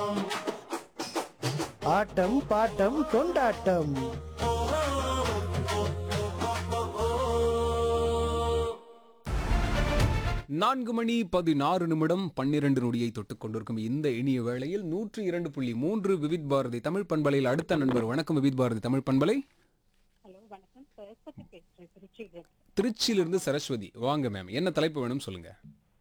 ஆட்டம் bottom கொண்டாட்டம் நான்கு மணி பதினாறு நிமிடம் பன்னிரண்டு நொடியை தொட்டுக் கொண்டிருக்கும் இந்த இனிய வேளையில் நூற்றி இரண்டு புள்ளி மூன்று விவித் பாரதி தமிழ் பண்பலையில் அடுத்த நண்பர் வணக்கம் விவித் பாரதி தமிழ் பண்பலை ஹலோ வணக்கம் சரஸ்வதி பேசுறேன் திருச்சியில திருச்சியிலிருந்து சரஸ்வதி வாங்க மேம் என்ன தலைப்பு வேணும் சொல்லுங்க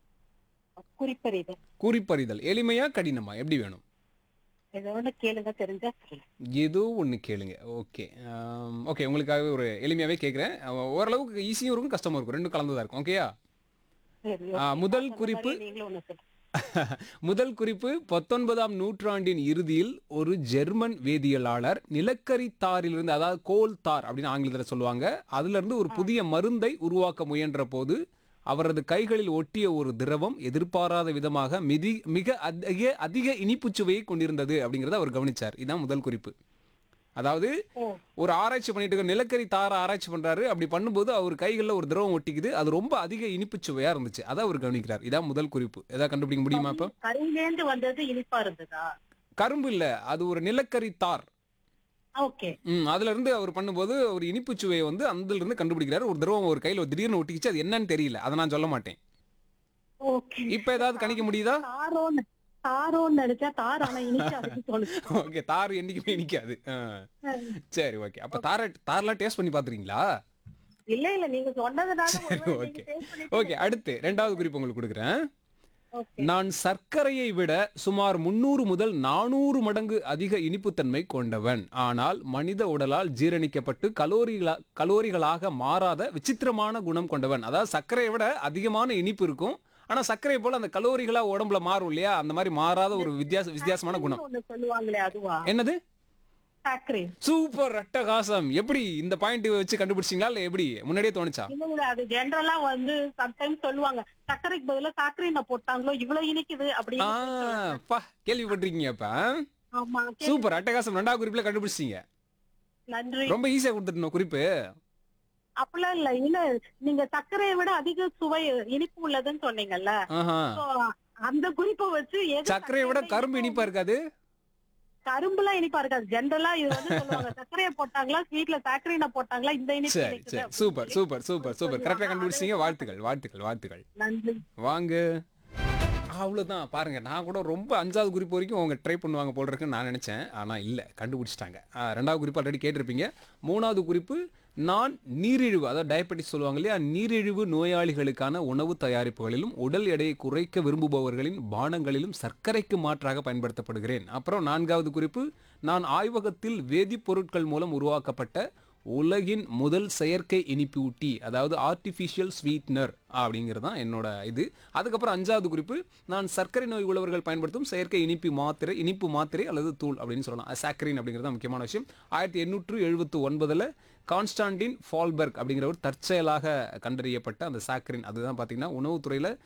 குறிப்பறிதல் குறிப்பறிதல் எளிமையா கடினமா எப்படி வேணும் ஏதோ ஒண்ணு கேளுங்க தெரிஞ்சா சொல்லுங்க ஏதோ ஒன்று கேளுங்க ஓகே ஓகே உங்களுக்காக ஒரு எளிமையாவே கேட்குறேன் ஓரளவுக்கு ஈஸியும் இருக்கும் கஷ்டமும் இருக்கும் ரெண்டும் கலந்ததா இருக்கும் ஓகேயா சரி, ஆ, okay. முதல் நான் சொன்ன குறிப்பு- மாதிரி நீங்களும் ஒண்ணு சொல்லுங்க முதல் குறிப்பு பத்தொன்பதாம் நூற்றாண்டின் இறுதியில் ஒரு ஜெர்மன் வேதியியலாளர் நிலக்கரி தாரிலிருந்து அதாவது கோல் தார் அப்படின்னு ஆங்கிலத்தில் சொல்லுவாங்க அதுல இருந்து ஒரு புதிய மருந்தை உருவாக்க முயன்ற போது அவரது கைகளில் ஒட்டிய ஒரு திரவம் எதிர்பாராத விதமாக மிதி மிக அதிக அதிக இனிப்புச் சுவையை கொண்டிருந்தது அப்படிங்கறத அவர் கவனிச்சார் இதான் முதல் குறிப்பு அதாவது ஓ ஒரு ஆராய்ச்சி பண்ணிட்டு இருக்க நிலக்கரி தார ஆராய்ச்சி பண்றாரு அப்படி பண்ணும்போது அவர் கைகளில் ஒரு திரவம் ஒட்டிக்குது அது ரொம்ப அதிக இனிப்புச் சுவையா இருந்துச்சு அதை அவர் கவனிக்கிறார் இதான் முதல் குறிப்பு ஏதாவது கண்டுபிடிக்க முடியுமா இப்போ கருவிலேந்து வந்தது இனிப்பா இருந்ததா கரும்பு இல்ல அது ஒரு நிலக்கரி தார் ஓகே ம் அதுல இருந்து அவர் பண்ணும்போது ஒரு இனிப்புச் சுவையை வந்து அதுல இருந்து கண்டுபிடிக்கிறாரு ஒரு திரவம் ஒரு கையில திடீர்னு ஒட்டிக்கிச்சு அது என்னன்னு தெரியல அதை நான் சொல்ல மாட்டேன் ஓகே இப்ப ஏதாவது கணிக்க முடியுதா தாரோன்னு தாரோன்னு நினைச்சா தார் ஆனா இனிச்சு அதுக்கு தோணுச்சு ஓகே தார் என்னைக்குமே நிக்காது ஆ. சரி ஓகே அப்ப தார தாரெல்லாம் டேஸ்ட் பண்ணி பாத்துறீங்களா இல்ல இல்ல நீங்க சொன்னதுனால சரி ஒருவேளை ஓகே நீங்க taste பண்ணிட்டு- ஓகே அடுத்து ரெண்டாவது குறிப்பு உங்களுக்கு கொடுக்குறேன் Okay. நான் சர்க்கரையை விட சுமார் முன்னூறு முதல் நானூறு மடங்கு அதிக இனிப்புத்தன்மை கொண்டவன் ஆனால் மனித உடலால் ஜீரணிக்கப்பட்டு கலோரிகளா கலோரிகளாக மாறாத விசித்திரமான குணம் கொண்டவன் அதாவது சர்க்கரையை விட அதிகமான இனிப்பு இருக்கும் ஆனா சர்க்கரை போல அந்த கலோரிகளா உடம்புல மாறும் இல்லையா அந்த மாதிரி மாறாத ஒரு வித்தியாச வித்தியாசமான குணம் ஒண்ணு சொல்லுவாங்களே அதுவா என்னது சாக்கரை சூப்பர் அட்டகாசம் எப்படி இந்த பாயிண்ட் வச்சு கண்டுபிடிச்சீங்களா இல்ல எப்படி முன்னாடியே தோணுச்சா இல்ல இல்ல அது ஜென்ரலா வந்து சம்டைம்ஸ் சொல்லுவாங்க சர்க்கரைக்கு பதிலா சாக்கரை நான் போட்டாங்களோ இவ்வளவு இனிக்குது ஆ அப்படின்னு பா கேள்விப்பட்டிருக்கீங்க அப்ப ஆமா கே- சூப்பர் அட்டகாசம் ரெண்டாவது குறிப்புல கண்டுபிடிச்சீங்க நன்றி ரொம்ப ஈஸியா கொடுத்துட்டோம் குறிப்பு அப்படிலாம் இல்ல இல்ல நீங்க சர்க்கரையை விட அதிக சுவை இனிப்பு உள்ளதுன்னு சொன்னீங்கல்ல ஆஹா So, அந்த குறிப்பை வச்சு எது சர்க்கரையை விட கரும்பு இனிப்பா இருக்காது கரும்புலாம் இனிப்பா இருக்காது ஜென்ரலா இது வந்து சொல்லுவாங்க சர்க்கரையை போட்டாங்களா ஸ்வீட்ல சாக்கரைனா போட்டாங்களா இந்த இனிப்பு சரி இனிக்குது சரி அப்படின்னு சூப்பர் சொல்லி சூப்பர் சூப்பர் சூப்பர் கரெக்டா கண்டுபிடிச்சீங்க வாழ்த்துக்கள் வாழ்த்துக்கள் வாழ்த்துக்கள் நன்றி வாங்க அவ்வளவுதான் பாருங்க நான் கூட ரொம்ப அஞ்சாவது குறிப்பு வரைக்கும் அவங்க ட்ரை பண்ணுவாங்க போல இருக்குன்னு நான் நினைச்சேன் ஆனா இல்ல கண்டுபிடிச்சிட்டாங்க ஆ, ரெண்டாவது குறிப்பு ஆல்ரெடி கேட்டிருப்பீங்க மூணாவது குறிப்பு நான் நீரிழிவு அதாவது டயபெட்டிஸ் சொல்லுவாங்க இல்லையா நீரிழிவு நோயாளிகளுக்கான உணவு தயாரிப்புகளிலும் உடல் எடையை குறைக்க விரும்புபவர்களின் பானங்களிலும் சர்க்கரைக்கு மாற்றாக பயன்படுத்தப்படுகிறேன் அப்புறம் நான்காவது குறிப்பு நான் ஆய்வகத்தில் வேதிப்பொருட்கள் மூலம் உருவாக்கப்பட்ட உலகின் முதல் செயற்கை இனிப்பூட்டி அதாவது ஆர்டிஃபிஷியல் ஸ்வீட்னர் அப்படிங்கிறது தான் என்னோட இது அதுக்கப்புறம் அஞ்சாவது குறிப்பு நான் சர்க்கரை நோய் உள்ளவர்கள் பயன்படுத்தும் செயற்கை இனிப்பு மாத்திரை இனிப்பு மாத்திரை அல்லது தூள் அப்படின்னு சொல்லலாம் சாக்கரின் அப்படிங்கிறது தான் முக்கியமான விஷயம் ஆயிரத்தி எண்ணூற்று எழுபத்து ஒன்பதில் கான்ஸ்டான்டின் ஃபால்பர்க் அப்படிங்கிற ஒரு தற்செயலாக கண்டறியப்பட்ட அந்த சாக்கரின் அதுதான் பார்த்தீங்கன்னா உணவுத்துறையில்